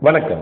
வணக்கம்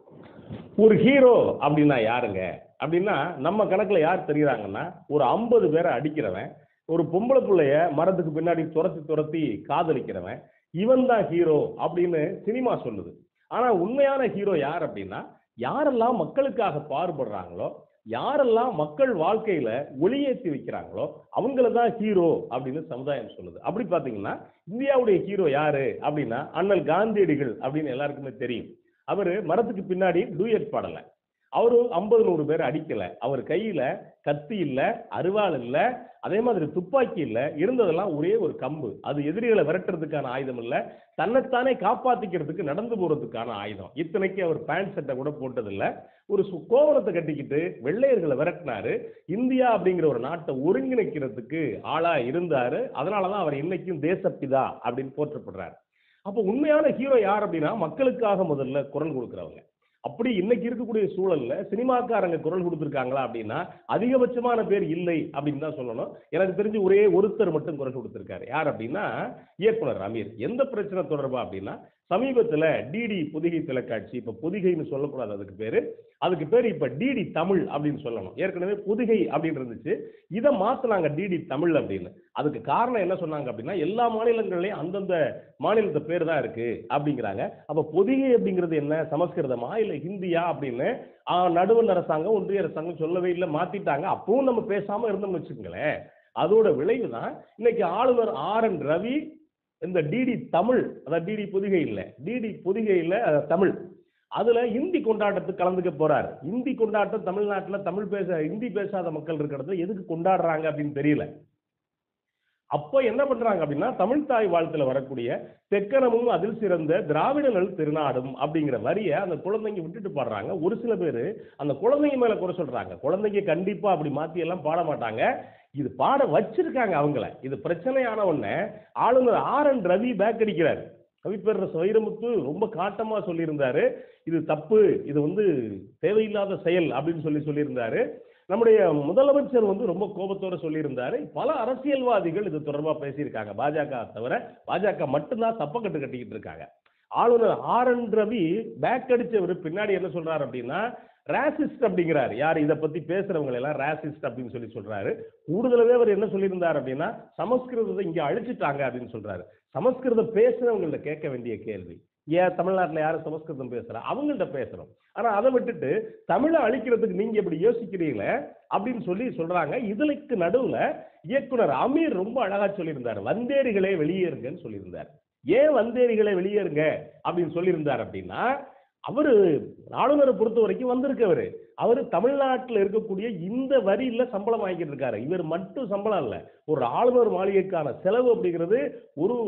ஒரு ஹீரோ அப்படின்னா யாருங்க அப்படின்னா நம்ம கணக்குல யார் தெரியுறாங்கன்னா ஒரு ஐம்பது பேரை அடிக்கிறவன் ஒரு பொம்பளை புள்ளைய மரத்துக்கு பின்னாடி துரத்தி துரத்தி காதலிக்கிறவன் இவன் தான் ஹீரோ அப்படின்னு சினிமா சொல்லுது ஆனா உண்மையான ஹீரோ யார் அப்படின்னா யாரெல்லாம் மக்களுக்காக பாடுபடுறாங்களோ யாரெல்லாம் மக்கள் வாழ்க்கையில ஒளியேற்றி வைக்கிறாங்களோ அவங்கள தான் ஹீரோ அப்படின்னு சமுதாயம் சொல்லுது அப்படி பாத்தீங்கன்னா இந்தியாவுடைய ஹீரோ யாரு அப்படின்னா அண்ணல் காந்தியடிகள் அப்படின்னு எல்லாருக்குமே தெரியும் அவரு மரத்துக்கு பின்னாடி டூயட் பாடல அவரு ஐம்பது நூறு பேர் அடிக்கல அவர் கையில கத்தி இல்ல அருவாள் இல்ல அதே மாதிரி துப்பாக்கி இல்ல இருந்ததெல்லாம் ஒரே ஒரு கம்பு அது எதிரிகளை விரட்டுறதுக்கான ஆயுதம் இல்ல தன்னைத்தானே காப்பாத்திக்கிறதுக்கு நடந்து போறதுக்கான ஆயுதம் இத்தனைக்கு அவர் பேண்ட் சட்டை கூட போட்டதில்ல ஒரு சு- கோவணத்தை கட்டிக்கிட்டு வெள்ளையர்களை விரட்டினாரு இந்தியா அப்படிங்கிற ஒரு நாட்டை ஒருங்கிணைக்கிறதுக்கு ஆளா இருந்தாரு அதனாலதான் அவர் இன்னைக்கும் தேசப்பிதா அப்படின்னு போற்றப்படுறாரு அப்போ உண்மையான ஹீரோ யார் அப்படின்னா மக்களுக்காக முதல்ல குரல் கொடுக்குறவங்க அப்படி இன்னைக்கு இருக்கக்கூடிய சூழல்ல சினிமாக்காரங்க குரல் கொடுத்துருக்காங்களா அப்படின்னா அதிகபட்சமான பேர் இல்லை அப்படின்னு தான் சொல்லணும் எனக்கு தெரிஞ்சு ஒரே ஒருத்தர் மட்டும் குரல் கொடுத்துருக்காரு யார் அப்படின்னா இயக்குனர் அமீர் எந்த பிரச்சனை தொடர்பா அப்படின்னா சமீபத்துல டிடி புதிகை தொலைக்காட்சி இப்ப புதிகைன்னு சொல்லக்கூடாது அதுக்கு பேரு அதுக்கு பேர் இப்ப டிடி தமிழ் அப்படின்னு சொல்லணும் ஏற்கனவே புதிகை அப்படின்னு இருந்துச்சு இதை மாத்துனாங்க டிடி தமிழ் அப்படின்னு அதுக்கு காரணம் என்ன சொன்னாங்க அப்படின்னா எல்லா மாநிலங்கள்லயும் அந்தந்த மாநிலத்து பேர் தான் இருக்கு அப்படிங்கிறாங்க அப்ப பொதிகை அப்படிங்கிறது என்ன சமஸ்கிருதமா இல்ல ஹிந்தியா அப்படின்னு ஆஹ், நடுவண் அரசாங்கம் ஒன்றிய அரசாங்கம் சொல்லவே இல்லை மாத்திட்டாங்க அப்பவும் நம்ம பேசாம இருந்தோம்னு வச்சுக்கோங்களேன் அதோட விளைவு தான் இன்னைக்கு ஆளுநர் ஆர் என் ரவி இந்த டிடி தமிழ் அதாவது டிடி பொதிகை இல்ல டிடி பொதிகை இல்ல அஹ், தமிழ் அதுல இந்தி கொண்டாட்டத்துக்கு கலந்துக்க போறாரு இந்தி கொண்டாட்டம் தமிழ்நாட்டுல தமிழ் பேச ஹிந்தி பேசாத மக்கள் இருக்கிறது எதுக்கு கொண்டாடுறாங்க அப்படின்னு தெரியல அப்போ என்ன பண்றாங்க அப்படின்னா தமிழ் தாய் வாழ்த்துல வரக்கூடிய தெக்கனமும் அதில் சிறந்த திராவிட நல் திருநாடும் அப்படிங்கிற வரிய அந்த குழந்தைங்க விட்டுட்டு பாடுறாங்க ஒரு சில பேர் அந்த குழந்தைங்க மேல குறை சொல்றாங்க குழந்தைங்க கண்டிப்பா அப்படி மாத்தி எல்லாம் பாட மாட்டாங்க இது பாட வச்சிருக்காங்க அவங்கள இது பிரச்சனையான உடனே ஆளுநர் ஆர் என் ரவி பேக் அடிக்கிறார் கவிப்பேரரசு வைரமுத்து ரொம்ப காட்டமா சொல்லியிருந்தாரு இது தப்பு இது வந்து தேவையில்லாத செயல் அப்படின்னு சொல்லி சொல்லியிருந்தாரு நம்முடைய முதலமைச்சர் வந்து ரொம்ப கோபத்தோட சொல்லியிருந்தாரு பல அரசியல்வாதிகள் இது தொடர்பா பேசியிருக்காங்க பாஜக தவிர பாஜக மட்டும்தான் தப்பக்கட்டு கட்டிக்கிட்டு இருக்காங்க ஆளுநர் ஆர் என் ரவி பேக் அடிச்சவர் பின்னாடி என்ன சொல்றாரு அப்படின்னா ராசிஸ்ட் அப்படிங்கிறாரு யார் இதை பத்தி பேசுறவங்க எல்லாம் ராசிஸ்ட் அப்படின்னு சொல்லி சொல்றாரு கூடுதலாவே அவர் என்ன சொல்லியிருந்தார் அப்படின்னா சமஸ்கிருதத்தை இங்க அழிச்சிட்டாங்க அப்படின்னு சொல்றாரு சமஸ்கிருதம் பேசுறவங்கள்ட்ட கேட்க வேண்டிய கேள்வி ஏன் தமிழ்நாட்டுல யாரும் சமஸ்கிருதம் பேசுறா அவங்கள்ட்ட பேசுறோம் ஆனா அதை விட்டுட்டு தமிழை அழிக்கிறதுக்கு நீங்க எப்படி யோசிக்கிறீங்களே அப்படின்னு சொல்லி சொல்றாங்க இதுக்கு நடுவுல இயக்குனர் அமீர் ரொம்ப அழகா சொல்லியிருந்தார் வந்தேரிகளே வெளியேறுங்கன்னு சொல்லியிருந்தார் ஏன் வந்தேரிகளை வெளியேறுங்க அப்படின்னு சொல்லியிருந்தார் அப்படின்னா அவரு ஆளுநரை பொறுத்த வரைக்கும் வந்திருக்கவரு அவரு தமிழ்நாட்டில் இருக்கக்கூடிய இந்த வரியில சம்பளம் வாங்கிட்டு இருக்காரு இவர் மட்டும் சம்பளம் இல்ல ஒரு ஆளுநர் மாளிகைக்கான செலவு அப்படிங்கிறது ஒரு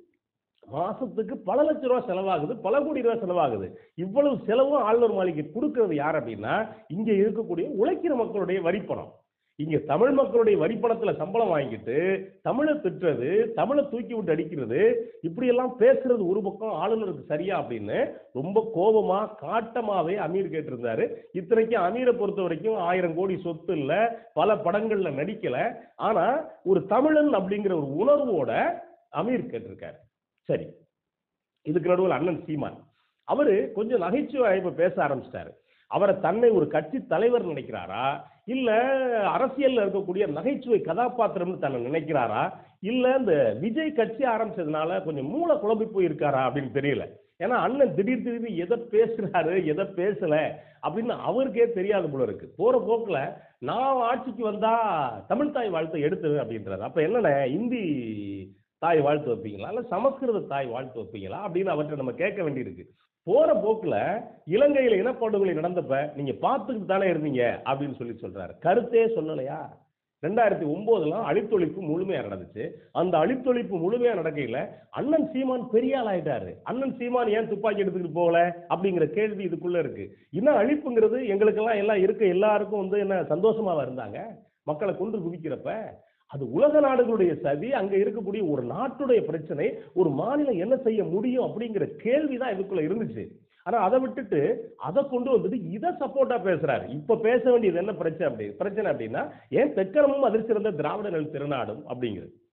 மாசத்துக்கு பல லட்ச ரூபா செலவாகுது பல கோடி ரூபா செலவாகுது இவ்வளவு செலவும் ஆளுநர் மாளிகை கொடுக்கறது யார் அப்படின்னா இங்க இருக்கக்கூடிய உழைக்கிற மக்களுடைய வரிப்பணம் இங்க தமிழ் மக்களுடைய வரிப்பணத்துல சம்பளம் வாங்கிட்டு தமிழை திட்டுறது தமிழை தூக்கி விட்டு அடிக்கிறது இப்படியெல்லாம் பேசுறது ஒரு பக்கம் ஆளுநருக்கு சரியா அப்படின்னு ரொம்ப கோபமா காட்டமாவே அமீர் கேட்டிருந்தாரு இத்தனைக்கும் அமீரை பொறுத்த வரைக்கும் ஆயிரம் கோடி சொத்து இல்ல பல படங்கள்ல நடிக்கல ஆனா ஒரு தமிழன் அப்படிங்கிற ஒரு உணர்வோட அமீர் கேட்டிருக்காரு சரி இதுக்கு நடுவில் அண்ணன் சீமான் அவரு கொஞ்சம் நகைச்சுவை இப்ப பேச ஆரம்பிச்சிட்டாரு அவரை தன்னை ஒரு கட்சி தலைவர் நினைக்கிறாரா இல்ல அரசியல்ல இருக்கக்கூடிய நகைச்சுவை கதாபாத்திரம்னு தன்னை நினைக்கிறாரா இல்ல இந்த விஜய் கட்சி ஆரம்பிச்சதுனால கொஞ்சம் மூளை குழம்பி போயிருக்காரா அப்படின்னு தெரியல ஏன்னா அண்ணன் திடீர் திடீர்னு எதை பேசுறாரு எதை பேசல அப்படின்னு அவருக்கே தெரியாத போல இருக்கு போற போக்குல நான் ஆட்சிக்கு வந்தா தமிழ் தாய் வாழ்த்தை எடுத்துவேன் அப்படின்றாரு அப்ப என்னண்ணே இந்தி தாய் வாழ்த்து வைப்பீங்களா இல்ல சமஸ்கிருத தாய் வாழ்த்து வைப்பீங்களா அப்படின்னு அவர்கிட்ட நம்ம கேட்க வேண்டியிருக்கு போற போக்குல இலங்கையில இனப்படுகொலை நடந்தப்ப நீங்க பார்த்துக்கிட்டு தானே இருந்தீங்க அப்படின்னு சொல்லி சொல்றாரு கருத்தே சொல்லலையா ரெண்டாயிரத்தி ஒன்பதுலாம் அழித்தொழிப்பு முழுமையா நடந்துச்சு அந்த அழித்தொழிப்பு முழுமையா நடக்கையில அண்ணன் சீமான் பெரிய ஆள் ஆயிட்டாரு அண்ணன் சீமான் ஏன் துப்பாக்கி எடுத்துக்கிட்டு போகல அப்படிங்கிற கேள்வி இதுக்குள்ள இருக்கு இன்னும் அழிப்புங்கிறது எங்களுக்கெல்லாம் எல்லாம் இருக்க எல்லாருக்கும் வந்து என்ன சந்தோஷமாவா இருந்தாங்க மக்களை கொன்று குவிக்கிறப்ப அது உலக நாடுகளுடைய சதி அங்க இருக்கக்கூடிய ஒரு நாட்டுடைய பிரச்சனை ஒரு மாநிலம் என்ன செய்ய முடியும் அப்படிங்கிற கேள்வி தான் இதுக்குள்ள இருந்துச்சு ஆனா அதை விட்டுட்டு அதை கொண்டு வந்துட்டு இதை சப்போர்ட்டா பேசுறாரு இப்ப பேச வேண்டியது என்ன பிரச்சனை அப்படி பிரச்சனை அப்படின்னா ஏன் தெக்கனமும் அதில் சிறந்த திராவிட நல் திருநாடும் அப்படிங்கிறது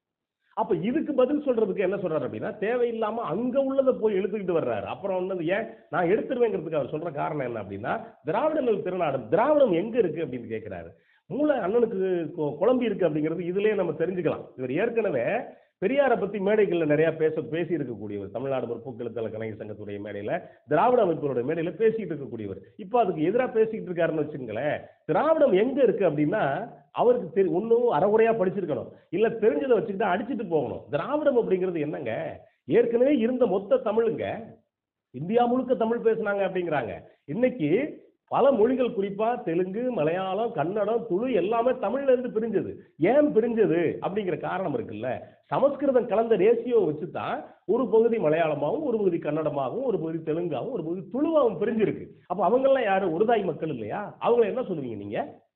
அப்ப இதுக்கு பதில் சொல்றதுக்கு என்ன சொல்றாரு அப்படின்னா தேவையில்லாம அங்க உள்ளதை போய் இழுத்துக்கிட்டு வர்றாரு அப்புறம் வந்து ஏன் நான் எடுத்துருவேங்கிறதுக்கு அவர் சொல்ற காரணம் என்ன அப்படின்னா திராவிடங்கள் திருநாடு திராவிடம் எங்க இருக்கு அப்படின்னு கேட்கிறாரு மூளை அண்ணனுக்கு கொ- குழம்பி இருக்கு அப்படிங்கிறது இதுலயே நம்ம தெரிஞ்சுக்கலாம் இவர் ஏற்கனவே பெரியாரை பத்தி மேடைகள்ல நிறைய பேச பேசி இருக்கக்கூடியவர் தமிழ்நாடு முற்போக்கு கலைஞர் சங்கத்துடைய மேடையில திராவிட அமைப்புகளுடைய மேடையில பேசிட்டு இருக்கக்கூடியவர் இப்போ அதுக்கு எதிராக பேசிக்கிட்டு இருக்காருன்னு வச்சுங்களேன் திராவிடம் எங்க இருக்கு அப்படின்னா அவருக்கு தெரி ஒன்றும் அறகுறையா படிச்சிருக்கணும் இல்ல தெரிஞ்சதை வச்சுக்கிட்டு அடிச்சுட்டு போகணும் திராவிடம் அப்படிங்கிறது என்னங்க ஏற்கனவே இருந்த மொத்த தமிழுங்க இந்தியா முழுக்க தமிழ் பேசுனாங்க அப்படிங்கிறாங்க இன்னைக்கு பல மொழிகள் குறிப்பா தெலுங்கு மலையாளம் கன்னடம் துளு எல்லாமே தமிழ்ல இருந்து பிரிஞ்சது ஏன் பிரிஞ்சது அப்படிங்கிற காரணம் இருக்குல்ல சமஸ்கிருதம் கலந்த ரேசியோ வச்சு தான் ஒரு பகுதி மலையாளமாகவும் ஒரு பகுதி கன்னடமாகவும் ஒரு பகுதி தெலுங்காகவும் ஒரு பகுதி துளுவாகவும் பிரிஞ்சிருக்கு அப்போ அவங்கெல்லாம் யாரு ஒருதாய் மக்கள் இல்லையா அவங்கள என்ன சொல்லுவீங்க நீங்க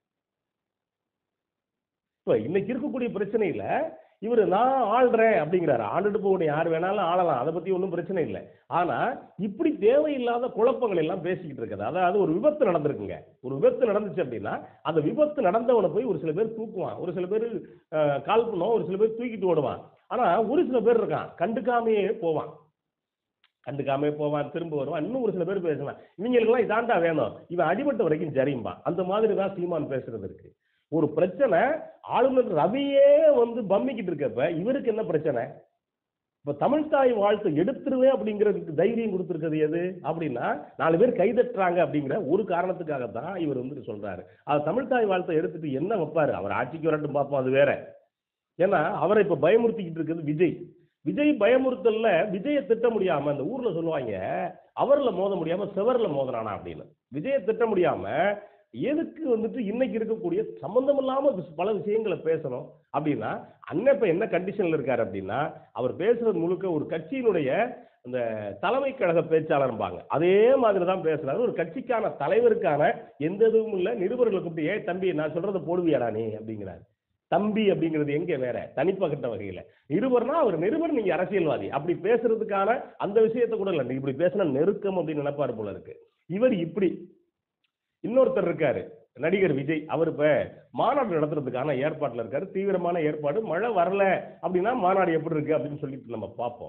இப்போ இன்னைக்கு இருக்கக்கூடிய பிரச்சனையில இவர் நான் ஆள்றேன் அப்படிங்கிறாரு ஆண்டுட்டு போகணும் யார் வேணாலும் ஆளலாம் அதை பத்தி ஒன்றும் பிரச்சனை இல்லை ஆனா இப்படி தேவையில்லாத குழப்பங்கள் எல்லாம் பேசிக்கிட்டு இருக்குது அதாவது ஒரு விபத்து நடந்திருக்குங்க ஒரு விபத்து நடந்துச்சு அப்படின்னா அந்த விபத்து நடந்தவனை போய் ஒரு சில பேர் தூக்குவான் ஒரு சில பேர் அஹ், கால் பண்ணுவான் ஒரு சில பேர் தூக்கிட்டு ஓடுவான் ஆனா ஒரு சில பேர் இருக்கான் கண்டுக்காமையே போவான் கண்டுக்காமே போவான் திரும்ப வருவான் இன்னும் ஒரு சில பேர் பேசுவான் இவங்களுக்கெல்லாம் இதாண்டா வேணும் இவன் அடிபட்ட வரைக்கும் சரிம்பான் அந்த மாதிரி தான் சீமான் பேசுறது இருக்கு ஒரு பிரச்சனை ஆளுநர் ரவியே வந்து பம்மிக்கிட்டு இருக்கப்ப இவருக்கு என்ன பிரச்சனை இப்ப தமிழ் தாய் வாழ்த்து எடுத்துருவேன் அப்படிங்கிறதுக்கு தைரியம் கொடுத்துருக்கிறது எது அப்படின்னா நாலு பேர் கைதட்டுறாங்க அப்படிங்கிற ஒரு காரணத்துக்காக தான் இவர் வந்து சொல்றாரு அது தமிழ் தாய் வாழ்த்தை எடுத்துட்டு என்ன வைப்பாரு அவர் ஆட்சிக்கு வரட்டும் பார்ப்போம் அது வேற ஏன்னா அவரை இப்ப பயமுறுத்திக்கிட்டு இருக்கிறது விஜய் விஜய் பயமுறுத்தல்ல விஜயை திட்ட முடியாம அந்த ஊர்ல சொல்லுவாங்க அவர்ல மோத முடியாம செவர்ல மோதனானா அப்படின்னு விஜயை திட்ட முடியாம எதுக்கு வந்துட்டு இன்னைக்கு இருக்கக்கூடிய சம்பந்தம் இல்லாம விஷ- பல விஷயங்களை பேசணும் அப்படின்னா அண்ணன் இப்ப என்ன கண்டிஷன்ல இருக்காரு அப்படின்னா அவர் பேசுறது முழுக்க ஒரு கட்சியினுடைய அந்த தலைமை கழக பேச்சாளர்பாங்க அதே மாதிரி தான் பேசுறாரு ஒரு கட்சிக்கான தலைவருக்கான எந்த இதுவும் இல்லை நிருபர்களை கூப்பிட்டு ஏன் தம்பி நான் சொல்றதை போடுவியாடா நீ அப்படிங்கிறாரு தம்பி அப்படிங்கிறது எங்க வேற தனிப்பட்ட வகையில நிருபர்னா அவர் நிருபர் நீங்க அரசியல்வாதி அப்படி பேசுறதுக்கான அந்த விஷயத்தை கூட இல்லை நீ இப்படி பேசினா நெருக்கம் அப்படின்னு நினைப்பாரு போல இருக்கு இவர் இப்படி இன்னொருத்தர் இருக்காரு நடிகர் விஜய் அவர் இப்ப மாநாடு நடத்துறதுக்கான ஏற்பாட்டுல இருக்காரு தீவிரமான ஏற்பாடு மழை வரல அப்படின்னா மாநாடு எப்படி இருக்கு அப்படின்னு சொல்லிட்டு நம்ம பார்ப்போம்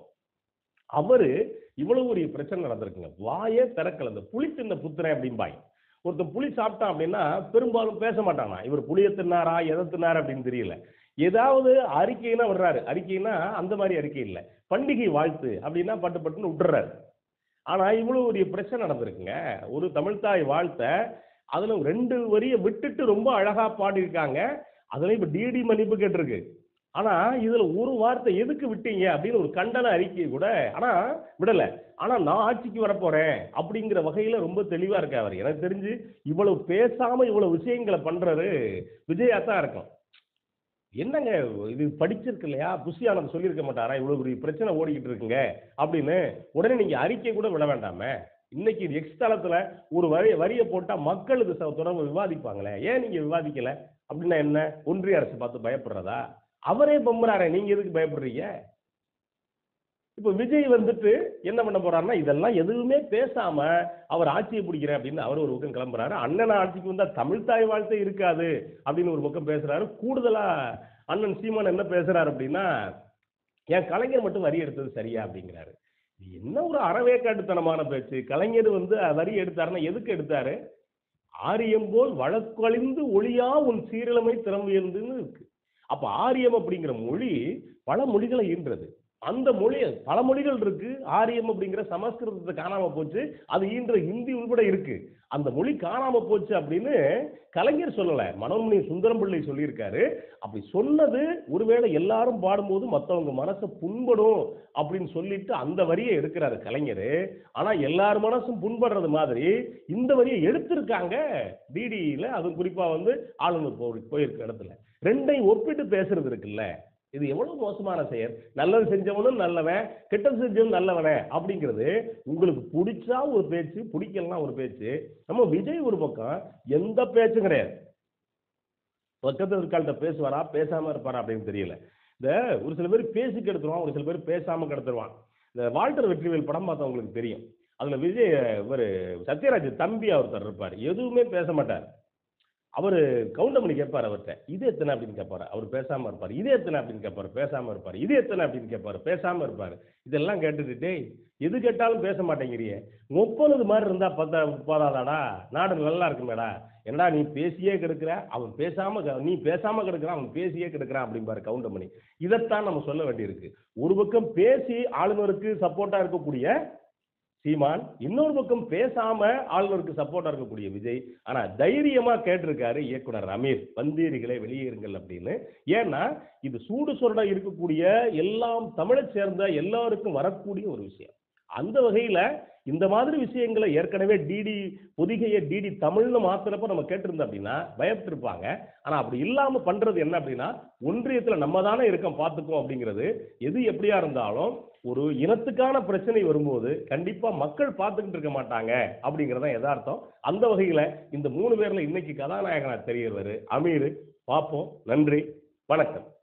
அவரு இவ்வளவு ஒரு பிரச்சனை நடந்திருக்குங்க வாயே திறக்கல இந்த புளி தின்ன புத்திரன் அப்படிம்பாங்க ஒருத்தன் புளி சாப்பிட்டான் அப்படின்னா பெரும்பாலும் பேச மாட்டானா இவர் புளிய தின்னாரா எதை தின்னாரா அப்படின்னு தெரியல ஏதாவது அறிக்கைனா வர்றாரு அறிக்கைனா அந்த மாதிரி அறிக்கை இல்லை பண்டிகை வாழ்த்து அப்படின்னா பட்டு பட்டுன்னு விட்டுறாரு ஆனா இவ்வளவு ஒரு பிரச்சனை நடந்திருக்குங்க ஒரு தமிழ்தாய் வாழ்த்த அதுல ரெண்டு வரியை விட்டுட்டு ரொம்ப அழகா பாடியிருக்காங்க அதுல இப்ப டிடி மன்னிப்பு கேட்டிருக்கு ஆனா இதுல ஒரு வார்த்தை எதுக்கு விட்டீங்க அப்படின்னு ஒரு கண்டன அறிக்கை கூட ஆனா விடல ஆனா நான் ஆட்சிக்கு வரப்போறேன் அப்படிங்கிற வகையில ரொம்ப தெளிவா இருக்க அவர் எனக்கு தெரிஞ்சு இவ்வளவு பேசாம இவ்வளவு விஷயங்களை பண்றது விஜயா தான் இருக்கும் என்னங்க இது படிச்சிருக்கு இல்லையா புஷி ஆனந்த் சொல்லியிருக்க மாட்டாரா இவ்வளவு பெரிய பிரச்சனை ஓடிக்கிட்டு இருக்குங்க அப்படின்னு உடனே நீங்க அறிக்கை கூட விட வேண்டாமே இன்னைக்கு எக்ஸ் தளத்துல ஒரு வரி வரியை போட்டா மக்களுக்கு ச- தொடர்பு விவாதிப்பாங்களே ஏன் நீங்க விவாதிக்கல அப்படின்னா என்ன ஒன்றிய அரசு பார்த்து பயப்படுறதா அவரே பம்புறாரே நீங்க எதுக்கு பயப்படுறீங்க இப்ப விஜய் வந்துட்டு என்ன பண்ண போறாருன்னா இதெல்லாம் எதுவுமே பேசாம அவர் ஆட்சியை பிடிக்கிறேன் அப்படின்னு அவர் ஒரு பக்கம் கிளம்புறாரு அண்ணன் ஆட்சிக்கு வந்தா தமிழ் தாய் வாழ்த்தே இருக்காது அப்படின்னு ஒரு பக்கம் பேசுறாரு கூடுதலா அண்ணன் சீமான் என்ன பேசுறாரு அப்படின்னா என் கலைஞர் மட்டும் வரி எடுத்தது சரியா அப்படிங்கிறாரு இது என்ன ஒரு அறவேக்காட்டுத்தனமான பேச்சு கலைஞர் வந்து வரி எடுத்தாருன்னா எதுக்கு எடுத்தாரு ஆரியம் போல் வழக்கழிந்து ஒளியா உன் சீரழமை திறமையிருந்துன்னு இருக்கு அப்ப ஆரியம் அப்படிங்கிற மொழி பல மொழிகளை ஈன்றது அந்த மொழி பல மொழிகள் இருக்கு ஆரியம் அப்படிங்கிற சமஸ்கிருதத்தை காணாம போச்சு அது ஈன்ற ஹிந்தி உள்பட இருக்கு அந்த மொழி காணாம போச்சு அப்படின்னு கலைஞர் சொல்லல மனோன்மணி சுந்தரம் பிள்ளை சொல்லியிருக்காரு அப்படி சொன்னது ஒருவேளை எல்லாரும் பாடும்போது மற்றவங்க மனசை புண்படும் அப்படின்னு சொல்லிட்டு அந்த வரியை எடுக்கிறாரு கலைஞர் ஆனா எல்லார் மனசும் புண்படுறது மாதிரி இந்த வரியை எடுத்திருக்காங்க டிடியில அதுவும் குறிப்பா வந்து ஆளுநர் போய் போயிருக்க இடத்துல ரெண்டையும் ஒப்பிட்டு பேசுறது இருக்குல்ல இது எவ்வளவு மோசமான செயல் நல்லது செஞ்சவனும் நல்லவன் கெட்டது செஞ்சவனும் நல்லவனே அப்படிங்கிறது உங்களுக்கு பிடிச்சா ஒரு பேச்சு பிடிக்கலாம் ஒரு பேச்சு நம்ம விஜய் ஒரு பக்கம் எந்த பேச்சும் கிடையாது பக்கத்து இருக்காள்கிட்ட பேசுவாரா பேசாம இருப்பாரா அப்படின்னு தெரியல இந்த ஒரு சில பேர் பேசி கெடுத்துருவான் ஒரு சில பேர் பேசாம கெடுத்துருவான் இந்த வால்டர் வெற்றிவேல் படம் பார்த்தா உங்களுக்கு தெரியும் அதுல விஜய் இவர் சத்யராஜ் தம்பி ஒருத்தர் இருப்பார் எதுவுமே பேச மாட்டார் அவர் கவுண்டமணி கேட்பார் அவர்கிட்ட இது எத்தனை அப்படின்னு கேட்பாரு அவர் பேசாம இருப்பார் இது எத்தனை அப்படின்னு கேட்பாரு பேசாம இருப்பார் இது எத்தனை அப்படின்னு கேட்பாரு பேசாம இருப்பாரு இதெல்லாம் கேட்டுட்டு டேய் எது கேட்டாலும் பேச மாட்டேங்கிறியே முப்பது மாதிரி இருந்தா பத்தா போதாதாடா நாடு நல்லா இருக்குமேடா என்னடா நீ பேசியே கெடுக்கிற அவன் பேசாம க- நீ பேசாம கெடுக்கிறான் அவன் பேசியே கெடுக்கிறான் அப்படிம்பாரு கவுண்டமணி இதைத்தான் நம்ம சொல்ல வேண்டியிருக்கு ஒரு பக்கம் பேசி ஆளுநருக்கு சப்போர்ட்டா இருக்கக்கூடிய சீமான் இன்னொரு பக்கம் பேசாம ஆளுநருக்கு சப்போர்ட்டா இருக்கக்கூடிய விஜய் ஆனா தைரியமா கேட்டிருக்காரு இயக்குனர் அமீர் வந்தீரிகளை வெளியேறுங்கள் அப்படின்னு ஏன்னா இது சூடு சொரண இருக்கக்கூடிய எல்லாம் தமிழை சேர்ந்த எல்லாருக்கும் வரக்கூடிய ஒரு விஷயம் அந்த வகையில இந்த மாதிரி விஷயங்களை ஏற்கனவே டிடி பொதிகையை டிடி தமிழ்னு மாத்திரப்ப நம்ம கேட்டிருந்தோம் அப்படின்னா பயப்பட்டிருப்பாங்க ஆனா அப்படி இல்லாம பண்றது என்ன அப்படின்னா ஒன்றியத்துல நம்ம தானே இருக்கோம் பார்த்துக்கோ அப்படிங்கிறது எது எப்படியா இருந்தாலும் ஒரு இனத்துக்கான பிரச்சனை வரும்போது கண்டிப்பா மக்கள் பார்த்துக்கிட்டு இருக்க மாட்டாங்க அப்படிங்கறத யதார்த்தம் அந்த வகையில இந்த மூணு பேர்ல இன்னைக்கு கதாநாயகனா தெரியறவர் அமீர் பார்ப்போம் நன்றி வணக்கம்